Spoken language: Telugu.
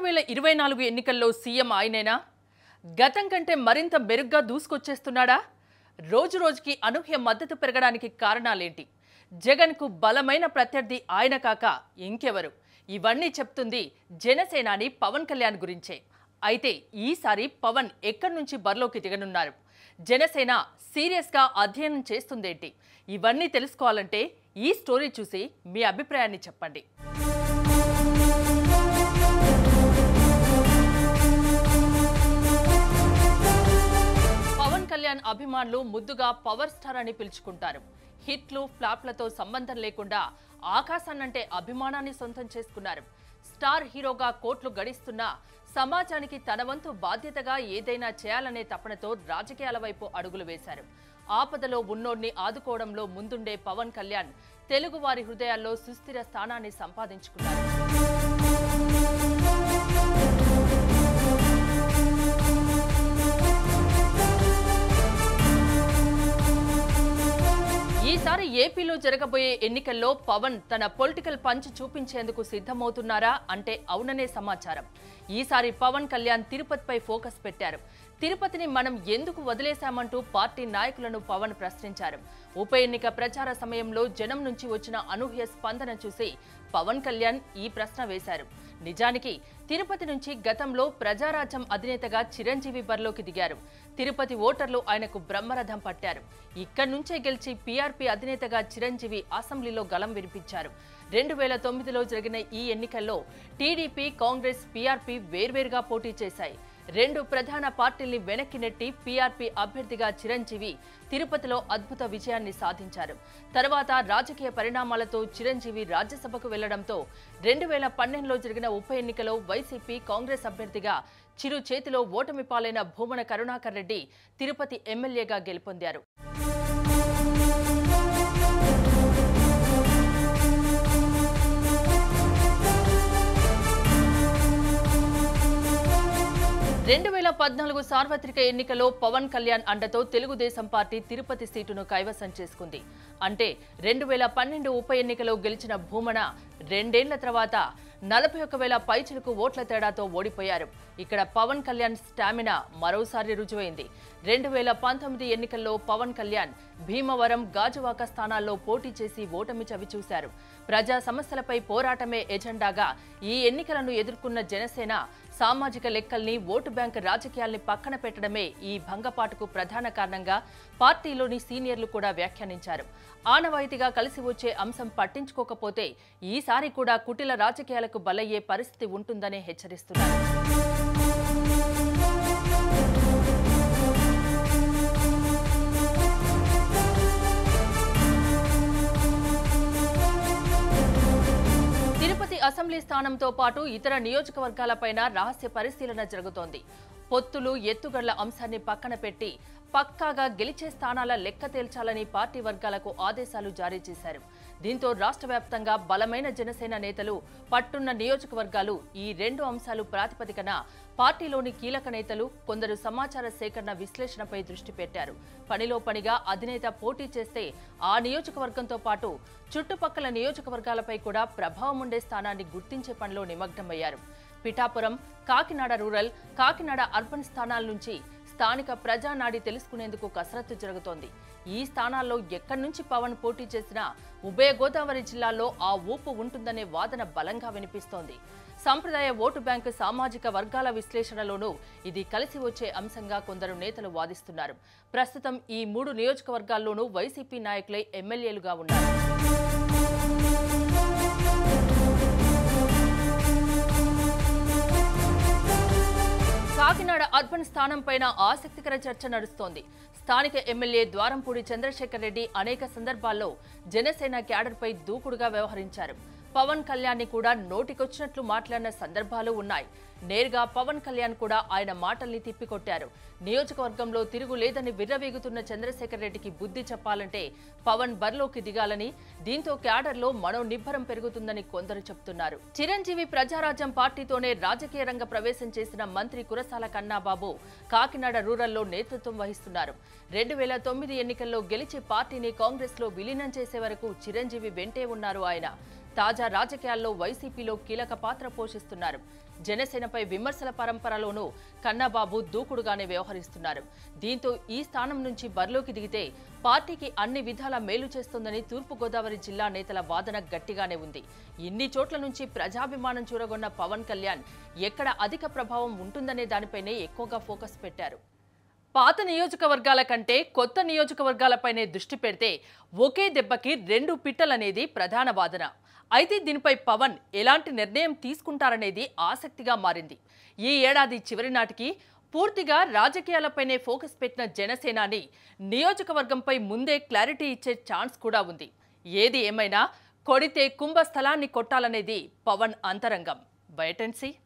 వేల ఇరవై నాలుగు ఎన్నికల్లో సీఎం ఆయనేనా గతం కంటే మరింత మెరుగ్గా దూసుకొచ్చేస్తున్నాడా రోజు రోజుకి అనూహ్య మద్దతు పెరగడానికి కారణాలేంటి జగన్కు బలమైన ప్రత్యర్థి ఆయన కాక ఇంకెవరు ఇవన్నీ చెప్తుంది జనసేనాని పవన్ కళ్యాణ్ గురించే అయితే ఈసారి పవన్ ఎక్కడి నుంచి బరిలోకి దిగనున్నారు జనసేన సీరియస్గా అధ్యయనం చేస్తుందేంటి ఇవన్నీ తెలుసుకోవాలంటే ఈ స్టోరీ చూసి మీ అభిప్రాయాన్ని చెప్పండి పవన్ కళ్యాణ్ అభిమానులు ముద్దుగా పవర్ స్టార్ అని పిలుచుకుంటారు హిట్లు ఫ్లాప్లతో సంబంధం లేకుండా ఆకాశాన్నంటే అభిమానాన్ని సొంతం చేసుకున్నారు స్టార్ హీరోగా కోట్లు గడిస్తున్నా సమాజానికి తన వంతు బాధ్యతగా ఏదైనా చేయాలనే తపనతో రాజకీయాల వైపు అడుగులు వేశారు ఆపదలో ఉన్నోడిని ఆదుకోవడంలో ముందుండే పవన్ కళ్యాణ్ తెలుగు వారి హృదయాల్లో సుస్థిర స్థానాన్ని సంపాదించుకున్నారు ఈసారి ఏపీలో జరగబోయే ఎన్నికల్లో పవన్ తన పొలిటికల్ పంచ్ చూపించేందుకు సిద్ధమవుతున్నారా అంటే అవుననే సమాచారం ఈసారి పవన్ కళ్యాణ్ తిరుపతిపై ఫోకస్ పెట్టారు తిరుపతిని మనం ఎందుకు వదిలేశామంటూ పార్టీ నాయకులను పవన్ ప్రశ్నించారు ఉప ఎన్నిక ప్రచార సమయంలో జనం నుంచి వచ్చిన అనూహ్య స్పందన చూసి పవన్ కళ్యాణ్ ఈ ప్రశ్న వేశారు నిజానికి తిరుపతి నుంచి గతంలో ప్రజారాజ్యం అధినేతగా చిరంజీవి బరిలోకి దిగారు తిరుపతి ఓటర్లు ఆయనకు బ్రహ్మరథం పట్టారు ఇక్కడి నుంచే గెలిచి పీఆర్పీ అధినేతగా చిరంజీవి అసెంబ్లీలో గలం వినిపించారు రెండు వేల తొమ్మిదిలో జరిగిన ఈ ఎన్నికల్లో టీడీపీ కాంగ్రెస్ పీఆర్పీ వేర్వేరుగా పోటీ చేశాయి రెండు ప్రధాన పార్టీల్ని వెనక్కి నెట్టి పీఆర్పీ అభ్యర్థిగా చిరంజీవి తిరుపతిలో అద్భుత విజయాన్ని సాధించారు తర్వాత రాజకీయ పరిణామాలతో చిరంజీవి రాజ్యసభకు వెళ్లడంతో రెండు వేల పన్నెండులో జరిగిన ఉప ఎన్నికలో వైసీపీ కాంగ్రెస్ అభ్యర్థిగా చిరు చేతిలో ఓటమి పాలైన భూమన కరుణాకర్ రెడ్డి తిరుపతి ఎమ్మెల్యేగా గెలుపొందారు రెండు వేల పద్నాలుగు సార్వత్రిక ఎన్నికలో పవన్ కళ్యాణ్ అండతో తెలుగుదేశం పార్టీ తిరుపతి సీటును కైవసం చేసుకుంది అంటే రెండు వేల పన్నెండు ఉప ఎన్నికలో గెలిచిన భూమన రెండేళ్ల తర్వాత నలభై ఒక వేల పైచులకు ఓట్ల తేడాతో ఓడిపోయారు ఇక్కడ పవన్ కళ్యాణ్ స్టామినా మరోసారి రుజువైంది రెండు వేల పంతొమ్మిది ఎన్నికల్లో పవన్ కళ్యాణ్ భీమవరం గాజువాక స్థానాల్లో పోటీ చేసి ఓటమి చవిచూశారు ప్రజా సమస్యలపై పోరాటమే ఎజెండాగా ఈ ఎన్నికలను ఎదుర్కొన్న జనసేన సామాజిక లెక్కల్ని ఓటు బ్యాంక్ రాజకీయాల్ని పక్కన పెట్టడమే ఈ భంగపాటుకు ప్రధాన కారణంగా పార్టీలోని సీనియర్లు కూడా వ్యాఖ్యానించారు ఆనవాయితీగా కలిసి వచ్చే అంశం పట్టించుకోకపోతే ఈసారి కూడా కుటిల రాజకీయాలకు బలయ్యే పరిస్థితి ఉంటుందని హెచ్చరిస్తున్నారు తిరుపతి అసెంబ్లీ స్థానంతో పాటు ఇతర నియోజకవర్గాలపైన రహస్య పరిశీలన జరుగుతోంది పొత్తులు ఎత్తుగళ్ల అంశాన్ని పక్కన పెట్టి పక్కాగా గెలిచే స్థానాల లెక్క తేల్చాలని పార్టీ వర్గాలకు ఆదేశాలు జారీ చేశారు దీంతో రాష్ట్ర వ్యాప్తంగా బలమైన జనసేన నేతలు పట్టున్న నియోజకవర్గాలు ఈ రెండు అంశాలు ప్రాతిపదికన పార్టీలోని కీలక నేతలు కొందరు సమాచార సేకరణ విశ్లేషణపై దృష్టి పెట్టారు పనిలో పనిగా అధినేత పోటీ చేస్తే ఆ నియోజకవర్గంతో పాటు చుట్టుపక్కల నియోజకవర్గాలపై కూడా ప్రభావం ఉండే స్థానాన్ని గుర్తించే పనిలో నిమగ్నమయ్యారు పిఠాపురం కాకినాడ రూరల్ కాకినాడ అర్బన్ స్థానాల నుంచి స్థానిక ప్రజానాడి తెలుసుకునేందుకు కసరత్తు జరుగుతోంది ఈ స్థానాల్లో ఎక్కడి నుంచి పవన్ పోటీ చేసినా ఉభయ గోదావరి జిల్లాల్లో ఆ ఊపు ఉంటుందనే వాదన బలంగా వినిపిస్తోంది సంప్రదాయ ఓటు బ్యాంకు సామాజిక వర్గాల విశ్లేషణలోనూ ఇది కలిసి వచ్చే అంశంగా కొందరు నేతలు వాదిస్తున్నారు ప్రస్తుతం ఈ మూడు నియోజకవర్గాల్లోనూ వైసీపీ నాయకులే ఎమ్మెల్యేలుగా ఉన్నారు కాకినాడ అర్బన్ స్థానం పైన ఆసక్తికర చర్చ నడుస్తోంది స్థానిక ఎమ్మెల్యే ద్వారంపూడి చంద్రశేఖర్ రెడ్డి అనేక సందర్భాల్లో జనసేన క్యాడర్పై దూకుడుగా వ్యవహరించారు పవన్ కళ్యాణ్ ని కూడా నోటికొచ్చినట్లు మాట్లాడిన సందర్భాలు ఉన్నాయి నేరుగా పవన్ కళ్యాణ్ కూడా ఆయన మాటల్ని తిప్పికొట్టారు నియోజకవర్గంలో తిరుగు లేదని విర్రవీగుతున్న చంద్రశేఖర్ రెడ్డికి బుద్ధి చెప్పాలంటే పవన్ బరిలోకి దిగాలని దీంతో క్యాడర్లో మనో నిబ్బరం పెరుగుతుందని కొందరు చెబుతున్నారు చిరంజీవి ప్రజారాజ్యం పార్టీతోనే రాజకీయ రంగ ప్రవేశం చేసిన మంత్రి కురసాల కన్నాబాబు కాకినాడ రూరల్లో నేతృత్వం వహిస్తున్నారు రెండు వేల తొమ్మిది ఎన్నికల్లో గెలిచి పార్టీని కాంగ్రెస్లో విలీనం చేసే వరకు చిరంజీవి వెంటే ఉన్నారు ఆయన తాజా రాజకీయాల్లో వైసీపీలో కీలక పాత్ర పోషిస్తున్నారు జనసేనపై విమర్శల పరంపరలోనూ కన్నాబాబు దూకుడుగానే వ్యవహరిస్తున్నారు దీంతో ఈ స్థానం నుంచి బరిలోకి దిగితే పార్టీకి అన్ని విధాల మేలు చేస్తుందని తూర్పుగోదావరి జిల్లా నేతల వాదన గట్టిగానే ఉంది ఇన్ని చోట్ల నుంచి ప్రజాభిమానం చూరగొన్న పవన్ కళ్యాణ్ ఎక్కడ అధిక ప్రభావం ఉంటుందనే దానిపైనే ఎక్కువగా ఫోకస్ పెట్టారు పాత నియోజకవర్గాల కంటే కొత్త నియోజకవర్గాలపైనే దృష్టి పెడితే ఒకే దెబ్బకి రెండు పిట్టలనేది ప్రధాన వాదన అయితే దీనిపై పవన్ ఎలాంటి నిర్ణయం తీసుకుంటారనేది ఆసక్తిగా మారింది ఈ ఏడాది చివరి నాటికి పూర్తిగా రాజకీయాలపైనే ఫోకస్ పెట్టిన జనసేనాని నియోజకవర్గంపై ముందే క్లారిటీ ఇచ్చే ఛాన్స్ కూడా ఉంది ఏది ఏమైనా కొడితే కుంభస్థలాన్ని కొట్టాలనేది పవన్ అంతరంగం బయటెన్సీ